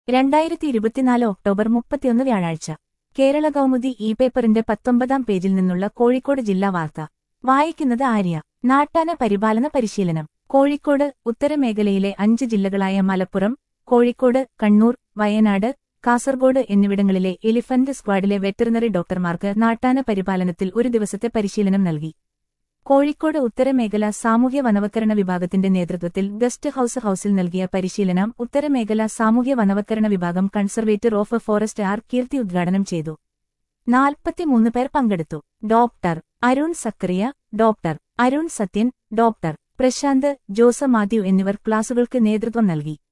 രണ്ടായിരത്തി ഇരുപത്തിനാല് ഒക്ടോബർ മുപ്പത്തിയൊന്ന് വ്യാഴാഴ്ച കേരള കൗമുദി ഇ പേപ്പറിന്റെ പത്തൊമ്പതാം പേജിൽ നിന്നുള്ള കോഴിക്കോട് ജില്ലാ വാർത്ത വായിക്കുന്നത് ആര്യ നാട്ടാന പരിപാലന പരിശീലനം കോഴിക്കോട് ഉത്തരമേഖലയിലെ അഞ്ച് ജില്ലകളായ മലപ്പുറം കോഴിക്കോട് കണ്ണൂർ വയനാട് കാസർഗോഡ് എന്നിവിടങ്ങളിലെ എലിഫന്റ് സ്ക്വാഡിലെ വെറ്ററിനറി ഡോക്ടർമാർക്ക് നാട്ടാന പരിപാലനത്തിൽ ഒരു ദിവസത്തെ പരിശീലനം നൽകി കോഴിക്കോട് ഉത്തരമേഖല സാമൂഹ്യ വനവത്കരണ വിഭാഗത്തിന്റെ നേതൃത്വത്തിൽ ഗസ്റ്റ് ഹൌസ് ഹൌസിൽ നൽകിയ പരിശീലനം ഉത്തരമേഖല സാമൂഹ്യ വനവത്കരണ വിഭാഗം conservator of forest R Keerthi ഉദ്ഘാടനം ചെയ്തു നാൽപ്പത്തിമൂന്ന് പേർ പങ്കെടുത്തു doctor Arun Zachariah doctor Arun Sathyan doctor Prasanth Jose Mathew എന്നിവർ ക്ലാസുകൾക്ക് നേതൃത്വം നൽകി